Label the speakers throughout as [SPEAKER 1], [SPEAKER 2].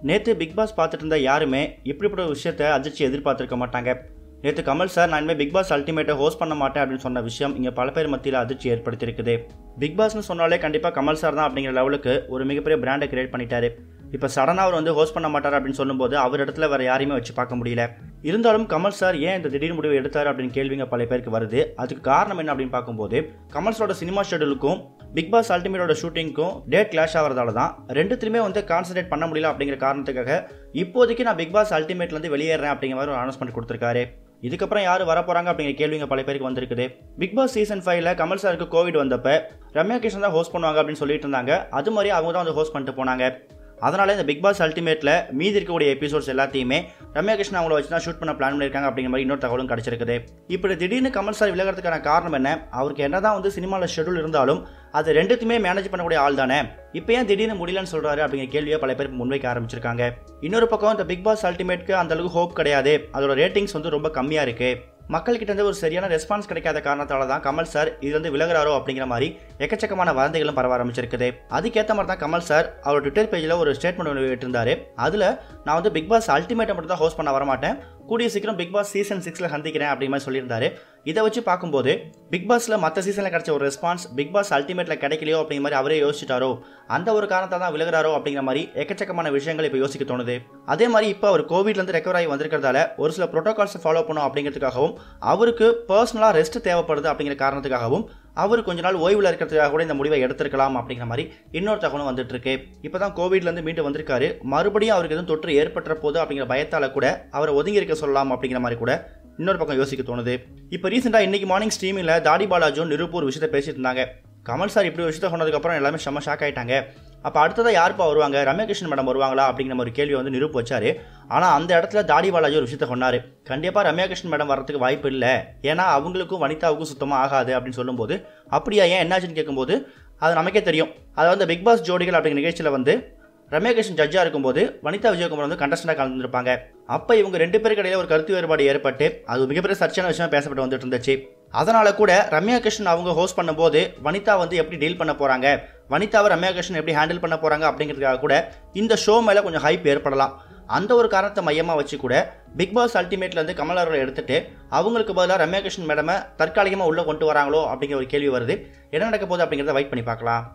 [SPEAKER 1] நேற்று big pass பார்த்துட்டு இருந்த யாருமே இப்படிப்பட்ட ஒரு விஷயத்தை அதிர்ச்சி எதிர்பார்த்திருக்க மாட்டாங்க நேற்று கமல் சார் நான் இனிமேல் பிக் பாஸ் அல்டிமேட்டை ஹோஸ்ட் பண்ண மாட்டேன் அப்படின்னு சொன்ன விஷயம் இங்கே பல பேர் மத்தியில் அதிர்ச்சி ஏற்படுத்தியிருக்குது பிக் பாஸ்னு சொன்னாலே கண்டிப்பாக கமல் சார் தான் அப்படிங்கிற லெவலுக்கு ஒரு மிகப்பெரிய பிராண்டை கிரியேட் பண்ணிட்டாரு இப்போ சடனாக அவர் வந்து ஹோஸ்ட் பண்ண மாட்டார் அப்படின்னு சொல்லும்போது அவர் இடத்துல வேறு யாரையுமே வச்சு பார்க்க முடியல இருந்தாலும் கமல் சார் ஏன் இந்த திடீர் முடிவு எடுத்தார் அப்படின்னு கேள்விங்க பல பேருக்கு வருது அதுக்கு காரணம் என்ன அப்படின்னு பார்க்கும்போது கமல் சாரோட சினிமா ஷெடியூலுக்கும் பிக் பாஸ் அல்டிமேட்டோட ஷூட்டிங்க்கும் டேட் கிளாஷ் ஆகிறதால தான் ரெண்டுத்துலையுமே வந்து கான்சன்ட்ரேட் பண்ண முடியல அப்படிங்கிற காரணத்துக்காக இப்போதைக்கு நான் பிக் பாஸ் அல்டிமேட்லேருந்து வெளியேறேன் அப்படிங்கிற மாதிரி ஒரு அனௌன்ஸ்மெண்ட் கொடுத்துருக்காரு இதுக்கப்புறம் யார் வர போகிறாங்க அப்படிங்கிற கேள்விங்க பல பேருக்கு வந்திருக்குது பிக் பாஸ் சீசன் ஃபைவ்ல கமல் சாருக்கு கோவிட் வந்தப்ப ரம்யா கிருஷ்ணன் தான் ஹோஸ்ட் பண்ணுவாங்க அப்படின்னு சொல்லிட்டு இருந்தாங்க அது மாதிரி அவங்க தான் வந்து ஹோஸ்ட் பண்ணிட்டு போனாங்க அதனால இந்த பிக் பாஸ் அல்டிமேட்டில் மீதி இருக்கக்கூடிய எபிசோட்ஸ் எல்லாத்தையுமே ரம்யா கிருஷ்ணன் அவங்கள வச்சு தான் ஷூட் பண்ண பிளான் பண்ணியிருக்காங்க அப்படிங்கிற மாதிரி இன்னொரு தகவலும் கிடைச்சிருக்குது இப்படி திடீர்னு கமல் சார் விலகிறதுக்கான காரணம் என்ன அவருக்கு என்னதான் வந்து சினிமாவில் ஷெடியூல் இருந்தாலும் அது ரெண்டுத்தையுமே மேனேஜ் பண்ணக்கூடிய ஆள் தானே இப்போ ஏன் திடீர்னு முடியலன்னு சொல்கிறாரு அப்படிங்கிற கேள்வியை பல பேர் முன்வைக்க ஆரம்பிச்சிருக்காங்க இன்னொரு பக்கம் இந்த பிக் பாஸ் அல்டிமேட்க்கு அந்த அளவுக்கு ஹோப் கிடையாது அதோட ரேட்டிங்ஸ் வந்து ரொம்ப கம்மியாக இருக்குது மக்கள்கிட்ட இருந்து ஒரு சரியான ரெஸ்பான்ஸ் கிடைக்காத காரணத்தால தான் கமல் சார் இது வந்து விலகிறாரோ அப்படிங்கிற மாதிரி எக்கச்சக்கமான வதந்திகளும் பரவ ஆரம்பிச்சிருக்குது அதுக்கேற்ற மாதிரி தான் கமல் சார் அவர் ட்விட்டர் பேஜில் ஒரு ஸ்டேட்மெண்ட் ஒன்று விட்டிருந்தாரு அதில் நான் வந்து பிக் பாஸ் அல்டிமேட்டை மட்டும் தான் ஹோஸ்ட் பண்ண வரமாட்டேன் கூடிய சீக்கிரம் பிக் பாஸ் சீசன் சிக்ஸில் சந்திக்கிறேன் அப்படிங்கிற மாதிரி சொல்லியிருந்தாரு இதை வச்சு பார்க்கும்போது பிக் பாஸில் மற்ற சீசனில் கிடைச்ச ஒரு ரெஸ்பான்ஸ் பிக் பாஸ் அல்டிமேட்டில் கிடைக்கலையோ அப்படிங்கிற மாதிரி அவரே யோசிச்சிட்டாரோ அந்த ஒரு காரணத்தை தான் விலகிறாரோ அப்படிங்கிற மாதிரி எக்கச்சக்கமான விஷயங்கள் இப்போ யோசிக்க தோணுது அதே மாதிரி இப்போ அவர் கோவிட்லேருந்து ரெக்கவர் ஆகி வந்திருக்கிறதால ஒரு சில ப்ரோட்டோகால்ஸை ஃபாலோ பண்ணும் அப்படிங்கிறதுக்காகவும் அவருக்கு பர்சனலாக ரெஸ்ட் தேவைப்படுது அப்படிங்கிற காரணத்துக்காகவும் அவர் கொஞ்ச நாள் ஓய்வில் இருக்கிறதுக்காக கூட இந்த முடிவை எடுத்திருக்கலாம் அப்படிங்கிற மாதிரி இன்னொரு தகவலும் வந்துட்டு இருக்கு இப்போ தான் கோவிட்லேருந்து மீண்டு வந்திருக்காரு மறுபடியும் அவருக்கு எதுவும் தொற்று ஏற்பட்ட போது அப்படிங்கிற பயத்தால் கூட அவரை ஒதுங்கி இருக்க சொல்லலாம் அப்படிங்கிற மாதிரி கூட இன்னொரு பக்கம் யோசிக்க தோணுது இப்போ ரீசெண்டாக இன்னைக்கு மார்னிங் ஸ்ட்ரீமில் தாடி பாலாஜும் நிருப்பு ஒரு விஷயத்தை பேசிட்டு இருந்தாங்க கமல் சார் இப்படி ஒரு விஷயத்தை சொன்னதுக்கப்புறம் எல்லாமே செம்ம ஷாக் ஆயிட்டாங்க அப்போ அடுத்ததாக யாருப்பா வருவாங்க ரம்யகிருஷ்ணன் மேடம் வருவாங்களா அப்படிங்கிற ஒரு கேள்வி வந்து நிரூப் வச்சாரு ஆனால் அந்த இடத்துல தாடி பாலாஜி ஒரு விஷயத்தை சொன்னார் கண்டிப்பாக ரம்யாகிருஷ்ணன் மேடம் வரதுக்கு வாய்ப்பு இல்லை ஏன்னா அவங்களுக்கும் வனிதாவுக்கும் சுத்தமாக ஆகாது அப்படின்னு சொல்லும்போது அப்படியா ஏன் என்னாச்சுன்னு கேட்கும்போது அது நமக்கே தெரியும் அதாவது அந்த பிக் பாஸ் ஜோடிகள் அப்படிங்கிற நிகழ்ச்சியில் வந்து ரம்யாகிருஷ்ணன் ஜட்ஜாக இருக்கும்போது வனிதா விஜயகுமார் வந்து கண்டஸ்டண்டாக கலந்துருப்பாங்க அப்போ இவங்க ரெண்டு பேருக்கு இடையில ஒரு கருத்து வேறுபாடு ஏற்பட்டு அது மிகப்பெரிய சர்ச்சையான விஷயம் பேசப்பட்டு வந்துட்டு இருந்துச்சு அதனால கூட ரம்யா கிருஷ்ணன் அவங்க ஹோஸ்ட் பண்ணும்போது வனிதா வந்து எப்படி டீல் பண்ண போறாங்க வனிதாவை ரம்யா கிருஷ்ணன் எப்படி ஹேண்டில் பண்ண போறாங்க அப்படிங்கிறதுக்காக கூட இந்த ஷோ மேலே கொஞ்சம் ஹைப் ஏற்படலாம் அந்த ஒரு காரணத்தை மையமாக வச்சு கூட பிக் பாஸ் அல்டிமேட்ல இருந்து கமல் அவர்களை எடுத்துட்டு அவங்களுக்கு பதிலாக ரம்யா கிருஷ்ணன் மேடமை தற்காலிகமாக உள்ளே கொண்டு வராங்களோ அப்படிங்கிற ஒரு கேள்வி வருது என்ன நடக்க போகுது அப்படிங்கிறத வெயிட் பண்ணி பார்க்கலாம்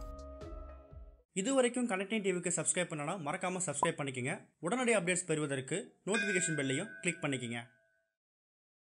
[SPEAKER 1] இது வரைக்கும் கனெக்டிங் டிவிக்கு சப்ஸ்கிரைப் பண்ணனா மறக்காமல் சப்ஸ்கிரைப் பண்ணிக்கங்க உடனடி அப்டேட்ஸ் பெறுவதற்கு நோட்டிஃபிகேஷன் பெல்லையும் கிளிக் பண்ணிக்கங்க